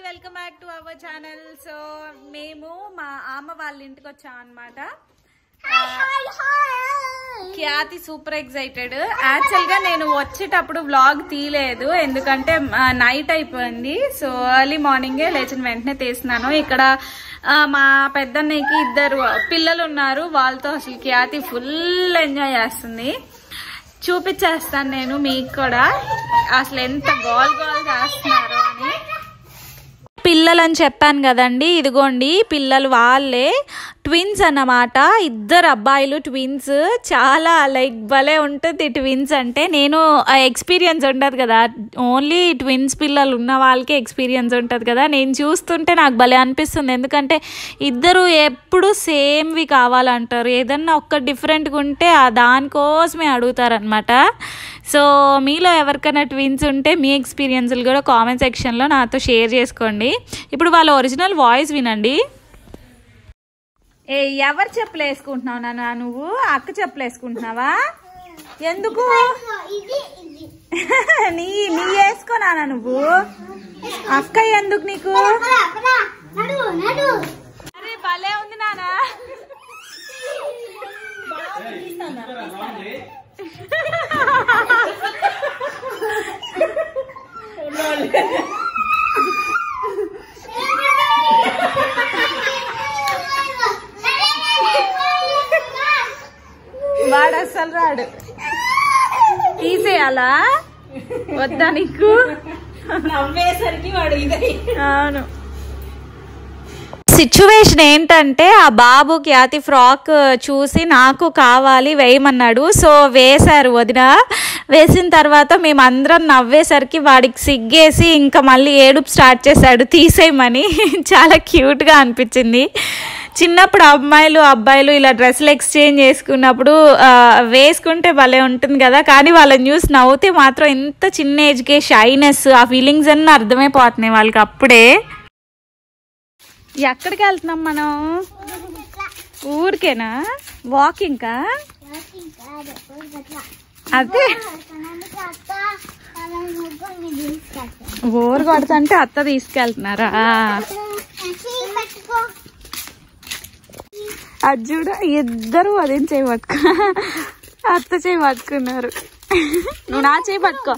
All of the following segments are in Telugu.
Welcome back to our channel so మేము మా అమ్మ వాళ్ళ ఇంటికి వచ్చాం అనమాట ఖ్యాతి సూపర్ ఎక్సైటెడ్ యాక్చువల్ గా నేను వచ్చేటప్పుడు వ్లాగ్ తీయలేదు ఎందుకంటే నైట్ అయిపోయింది సో ఎర్లీ మార్నింగే లేచిన వెంటనే తీస్తున్నాను ఇక్కడ ఆ, మా పెద్దన్నయ్యకి ఇద్దరు పిల్లలు ఉన్నారు వాళ్ళతో అసలు ఖ్యాతి ఫుల్ ఎంజాయ్ చేస్తుంది చూపించేస్తాను నేను మీకు కూడా అసలు ఎంత గోల్ గోల్ చేస్తున్నారు అని పిల్లలు అని చెప్పాను కదండి ఇదిగోండి పిల్లలు వాళ్ళే ట్విన్స్ అన్నమాట ఇద్దరు అబ్బాయిలు ట్విన్స్ చాలా లైక్ భలే ఉంటుంది ట్విన్స్ అంటే నేను ఎక్స్పీరియన్స్ ఉండదు కదా ఓన్లీ ట్విన్స్ పిల్లలు ఉన్న వాళ్ళకే ఎక్స్పీరియన్స్ ఉంటుంది కదా నేను చూస్తుంటే నాకు భలే అనిపిస్తుంది ఎందుకంటే ఇద్దరు ఎప్పుడు సేమ్వి కావాలంటారు ఏదన్నా ఒక్క డిఫరెంట్గా ఉంటే ఆ దానికోసమే అడుగుతారనమాట సో మీలో ఎవరికైనా ట్విన్స్ ఉంటే మీ ఎక్స్పీరియన్స్లు కూడా కామెంట్ సెక్షన్లో నాతో షేర్ చేసుకోండి ఇప్పుడు వాళ్ళ ఒరిజినల్ వాయిస్ వినండి ఏ ఎవరు చెప్పులు వేసుకుంటున్నావు నాన్న నువ్వు అక్క చెప్పులు వేసుకుంటున్నావా ఎందుకు నీ నీ వేసుకో నాన్న నువ్వు అక్క ఎందుకు నీకు అరే భలే ఉంది నాన్న వాడు అస్సలు రాడు తీసేయాలా వద్దా నీకు నవ్వేసరికి వాడు ఇదే అవును సిచ్యువేషన్ ఏంటంటే ఆ బాబు ఖ్యాతి ఫ్రాక్ చూసి నాకు కావాలి వేయమన్నాడు సో వేశారు వదిన వేసిన తర్వాత మేమందరం నవ్వేసరికి వాడికి సిగ్గేసి ఇంకా మళ్ళీ ఏడుపు స్టార్ట్ చేశాడు తీసేయమని చాలా క్యూట్గా అనిపించింది చిన్నప్పుడు అమ్మాయిలు అబ్బాయిలు ఇలా డ్రెస్సులు ఎక్స్చేంజ్ చేసుకున్నప్పుడు ఆ, వేసుకుంటే భలే ఉంటుంది కదా కానీ వాళ్ళని చూసి నవ్వుతే మాత్రం ఎంత చిన్న ఏజ్కే షైనెస్ ఆ ఫీలింగ్స్ అన్నీ అర్థమైపోతున్నాయి వాళ్ళకి అప్పుడే ఎక్కడికి వెళ్తున్నాం మనం ఊరికేనా వాకింగ్కా అదే బోర్ కొడుతుంటే అత్త తీసుకెళ్తున్నారా అది చూడ ఇద్దరు అదేం చేయి పట్టుకో అత్త చేయి పట్టుకున్నారు నువ్వు నా చేయి పట్టుకో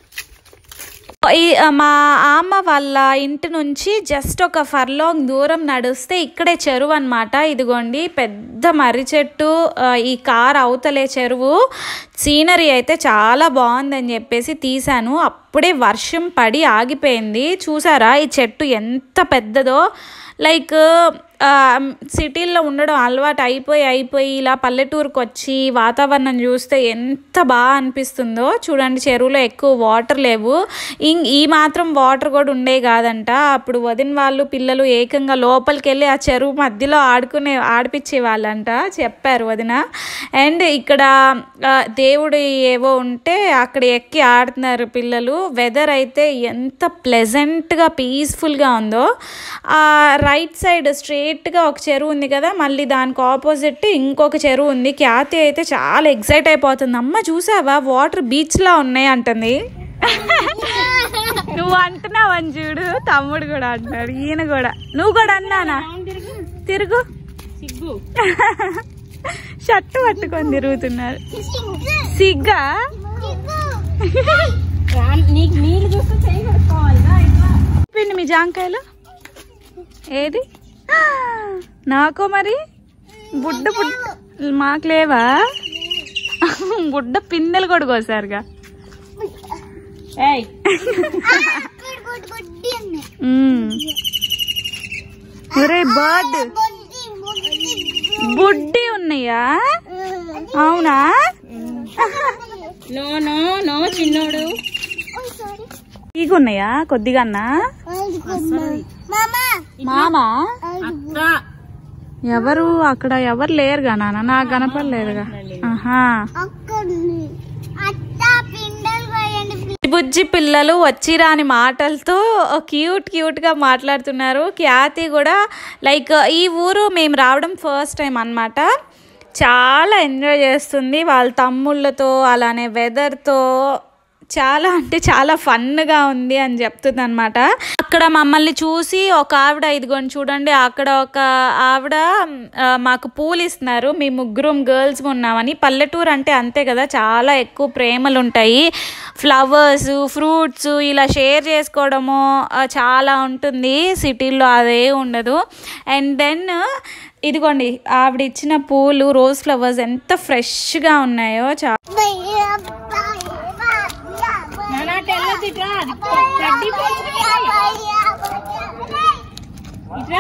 ఈ ఆ, మా అమ్మ వాళ్ళ ఇంటి నుంచి జస్ట్ ఒక ఫర్లాంగ్ దూరం నడిస్తే ఇక్కడే చెరువు అనమాట ఇదిగోండి పెద్ద మర్రి చెట్టు ఆ, ఈ కార్ అవతలే చెరువు సీనరీ అయితే చాలా బాగుందని చెప్పేసి తీశాను అప్పుడే వర్షం పడి ఆగిపోయింది చూసారా ఈ చెట్టు ఎంత పెద్దదో లైక్ సిటీల్లో ఉండడం అలవాటు అయిపోయి అయిపోయి ఇలా పల్లెటూరుకు వచ్చి వాతావరణం చూస్తే ఎంత బాగా అనిపిస్తుందో చూడండి చెరువులో ఎక్కువ వాటర్ లేవు ఇం- ఈ మాత్రం వాటర్ కూడా ఉండే కాదంట అప్పుడు వదిన వాళ్ళు పిల్లలు ఏకంగా లోపలికి వెళ్ళి ఆ చెరువు మధ్యలో ఆడుకునే ఆడిపించే వాళ్ళంట చెప్పారు వదిన అండ్ ఇక్కడ ఆ, దేవుడు ఏవో ఉంటే అక్కడ ఎక్కి ఆడుతున్నారు పిల్లలు వెదర్ అయితే ఎంత ప్లెజెంట్గా పీస్ఫుల్గా ఉందో ఆ రైట్ సైడ్ స్ట్రేట్గా ఒక చెరువు ఉంది కదా మళ్ళీ దానికి ఆపోజిట్ ఇంకొక చెరువు ఉంది ఖ్యాతి అయితే చాలా ఎక్సైట్ అయిపోతుంది అమ్మ చూసావా వాటర్ బీచ్లా ఉన్నాయి అంటుంది నువ్వు అంటున్నావు అని చూడు తమ్ముడు కూడా అంటున్నాడు ఈయన కూడా నువ్వు కూడా అన్నానా తిరుగు సిగ్గు షర్ట్ పట్టుకొని తిరుగుతున్నారు సిగ్గా రామ్- నీకు నీళ్ళు చూస్తే చేయి కడుక్కోవాలి రా ఇట్లా. పిండి మీ జాంకాయలు ఏది ఆ, నాకో మరి బుడ్డ బుడ్డ మాకు లేవా బుడ్డ పిందెలు కూడా కోసారుగా ఏయ్ ఉమ్. ఒరే బర్డ్ బుడ్డి ఉన్నాయా అవునా నో నో నో చిన్నోడు ఇవి ఉన్నాయా కొద్దిగా అన్నా మామా అత్త ఎవరు అక్కడ ఎవరు లేరుగా నాన్న నాకు కనపడలేదుగా ఆహా బుజ్జి పిల్లలు వచ్చి రాని మాటలతో క్యూట్ క్యూట్ గా మాట్లాడుతున్నారు ఖ్యాతి కూడా లైక్ ఈ ఊరు మేము రావడం ఫస్ట్ టైం అన్నమాట చాలా ఎంజాయ్ చేస్తుంది వాళ్ళ తమ్ముళ్ళతో అలానే వెదర్తో చాలా అంటే చాలా ఫన్గా ఉంది అని చెప్తుంది అనమాట అక్కడ మమ్మల్ని చూసి ఒక ఆవిడ ఇదిగోండి చూడండి అక్కడ ఒక ఆవిడ ఆ, మాకు పూలు ఇస్తున్నారు మీ ముగ్గురం గర్ల్స్ ఉన్నామని పల్లెటూరు అంటే అంతే కదా చాలా ఎక్కువ ప్రేమలు ఉంటాయి ఫ్లవర్స్ ఫ్రూట్స్ ఇలా షేర్ చేసుకోవడము ఆ, చాలా ఉంటుంది సిటీల్లో అదే ఉండదు అండ్ దెన్ ఇదిగోండి ఆవిడ ఇచ్చిన పూలు రోజ్ ఫ్లవర్స్ ఎంత ఫ్రెష్గా ఉన్నాయో చాలా నానా తెల్లది ఇట్రా అది కడ్డీ ఇట్రా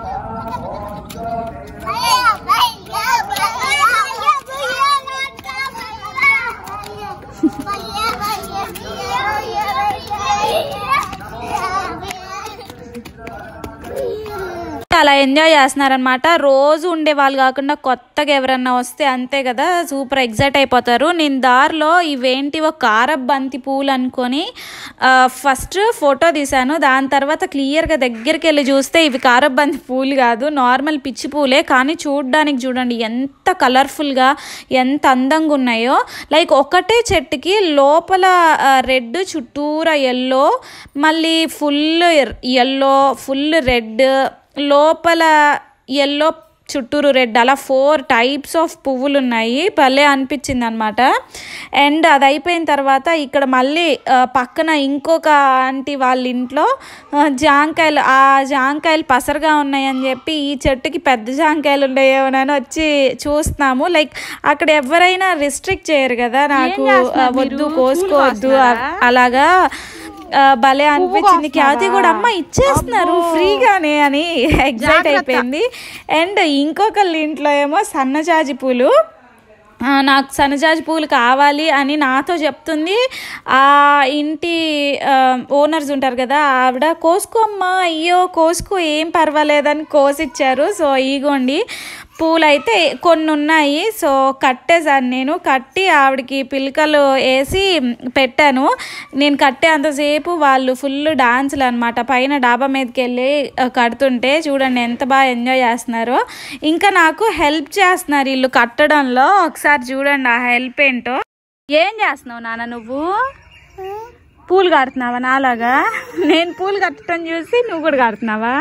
అలా ఎంజాయ్ చేస్తున్నారనమాట రోజు ఉండే వాళ్ళు కాకుండా కొత్తగా ఎవరన్నా వస్తే అంతే కదా సూపర్ ఎగ్జైట్ అయిపోతారు నేను దారిలో ఇవేంటివో కారబ్ బంతి పూలు అనుకొని ఫస్ట్ ఫోటో తీశాను దాని తర్వాత క్లియర్గా దగ్గరికి వెళ్ళి చూస్తే ఇవి కారబ్ బంతి పూలు కాదు నార్మల్ పిచ్చి పూలే కానీ చూడడానికి చూడండి ఎంత కలర్ఫుల్గా ఎంత అందంగా ఉన్నాయో లైక్ ఒకటే చెట్టుకి లోపల రెడ్ చుట్టూరా ఎల్లో మళ్ళీ ఫుల్ ఎల్లో ఫుల్ రెడ్ లోపల ఎల్లో చుట్టూరు రెడ్ అలా ఫోర్ టైప్స్ ఆఫ్ పువ్వులు ఉన్నాయి భలే అనిపించింది అనమాట అండ్ అది అయిపోయిన తర్వాత ఇక్కడ మళ్ళీ ఆ, పక్కన ఇంకొక ఆంటీ వాళ్ళ ఇంట్లో ఆ, జాంకాయలు ఆ జాంకాయలు పసరుగా ఉన్నాయని చెప్పి ఈ చెట్టుకి పెద్ద జాంకాయలు ఉన్నాయేమోనని వచ్చి చూస్తున్నాము లైక్ అక్కడ ఎవరైనా రిస్ట్రిక్ట్ చేయరు కదా నాకు ఆ, వద్దు కోసుకోవద్దు అ- అలాగా ఆ, భలే అనిపించింది ఖ్యాతి కూడా అమ్మ ఇచ్చేస్తున్నారు ఫ్రీగానే అని ఎగ్జైట్ అయిపోయింది అండ్ ఇంకొకళ్ళ ఇంట్లో ఏమో సన్నజాజి పూలు ఆ, నాకు సన్నజాజి పూలు కావాలి అని నాతో చెప్తుంది ఆ ఇంటి ఓనర్స్ ఉంటారు కదా ఆవిడ కోసుకో అమ్మా అయ్యో కోసుకో ఏం పర్వాలేదని కోసిచ్చారు సో ఇగోండి పూలు అయితే కొన్ని ఉన్నాయి సో కట్టేసాను నేను కట్టి ఆవిడకి పిలకలు వేసి పెట్టాను నేను కట్టే అంతసేపు వాళ్ళు ఫుల్ డాన్సులు అనమాట పైన డాబా మీదకి వెళ్ళి ఆ, కడుతుంటే చూడండి ఎంత బాగా ఎంజాయ్ చేస్తున్నారో ఇంకా నాకు హెల్ప్ చేస్తున్నారు వీళ్ళు కట్టడంలో ఒకసారి చూడండి ఆ హెల్ప్ ఏంటో ఏం చేస్తున్నావు నాన్న నువ్వు పూలు కడుతున్నావా నాలాగా నేను పూలు కట్టడం చూసి నువ్వు కూడా కడుతున్నావా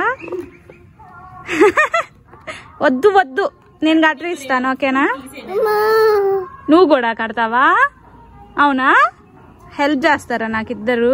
వద్దు వద్దు నేను కట్టరిస్తాను ఓకేనా నువ్వు కూడా కడతావా అవునా హెల్ప్ చేస్తారా నాకు ఇద్దరు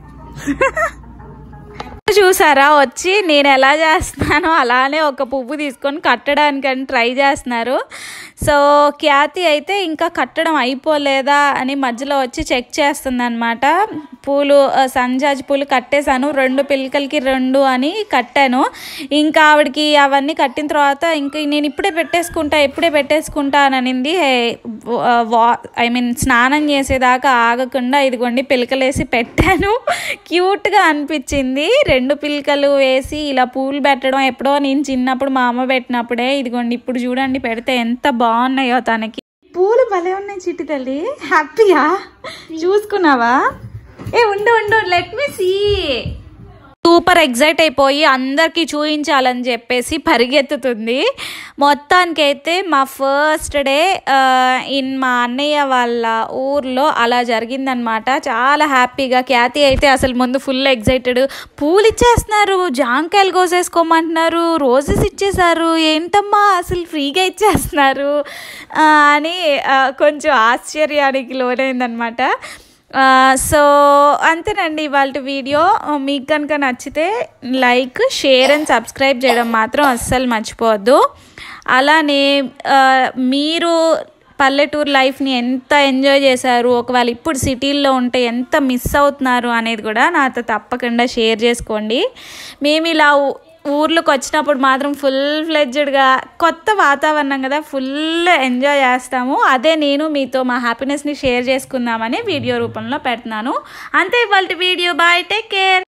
చూసారా వచ్చి నేను ఎలా చేస్తున్నానో అలానే ఒక పువ్వు తీసుకొని కట్టడానికని ట్రై చేస్తున్నారు సో ఖ్యాతి అయితే ఇంకా కట్టడం అయిపోలేదా అని మధ్యలో వచ్చి చెక్ చేస్తుంది అనమాట పూలు ఆ, సంజాజి పూలు కట్టేశాను రెండు పిల్లకలకి రెండు అని కట్టాను ఇంకా ఆవిడకి అవన్నీ కట్టిన తర్వాత ఇంకా నేను ఇప్పుడే పెట్టేసుకుంటా ఇప్పుడే పెట్టేసుకుంటా అని అనింది వా ఐ మీన్ స్నానం చేసేదాకా ఆగకుండా ఇదిగోండి పిలకలేసి పెట్టాను క్యూట్గా అనిపించింది రెండు పిలకలు వేసి ఇలా పూలు పెట్టడం ఎప్పుడో నేను చిన్నప్పుడు మా అమ్మ పెట్టినప్పుడే ఇదిగోండి ఇప్పుడు చూడండి పెడితే ఎంత బాగున్నాయో తనకి పూలు భలే ఉన్నాయి చిట్టి తల్లి హ్యాపీయా చూసుకున్నావా ఏ ఉండు ఉండు let me see super excite అయిపోయి అందరికీ చూపించాలని చెప్పేసి పరిగెత్తుతుంది మొత్తానికైతే మా ఫస్ట్ డే ఇన్ మా అన్నయ్య వాళ్ళ ఊర్లో అలా జరిగిందనమాట చాలా హ్యాపీగా ఖ్యాతి అయితే అసలు ముందు ఫుల్ ఎగ్జైటెడ్ పూలు ఇచ్చేస్తున్నారు జాంకాయలు కోసేసుకోమంటున్నారు రోజెస్ ఇచ్చేసారు ఏంటమ్మా అసలు ఫ్రీగా ఇచ్చేస్తున్నారు ఆ, అని ఆ, కొంచెం ఆశ్చర్యానికి లోనైందనమాట ఆ, సో అంతేనండి ఇవాళ వీడియో మీకు కనుక నచ్చితే లైక్ షేర్ అండ్ సబ్స్క్రైబ్ చేయడం మాత్రం అస్సలు మర్చిపోవద్దు అలానే ఆ, మీరు పల్లెటూరు లైఫ్ని ఎంత ఎంజాయ్ చేశారు ఒకవేళ ఇప్పుడు సిటీల్లో ఉంటే ఎంత మిస్ అవుతున్నారు అనేది కూడా నాతో తప్పకుండా షేర్ చేసుకోండి మేము ఇలా ఊ- ఊర్లోకి వచ్చినప్పుడు మాత్రం ఫుల్ ఫ్లెడ్జ్డ్గా కొత్త వాతావరణం కదా ఫుల్ ఎంజాయ్ చేస్తాము అదే నేను మీతో మా హ్యాపీనెస్ని షేర్ చేసుకుందామని వీడియో రూపంలో పెడుతున్నాను అంతే ఇవాళ వీడియో బాయ్ టేక్ కేర్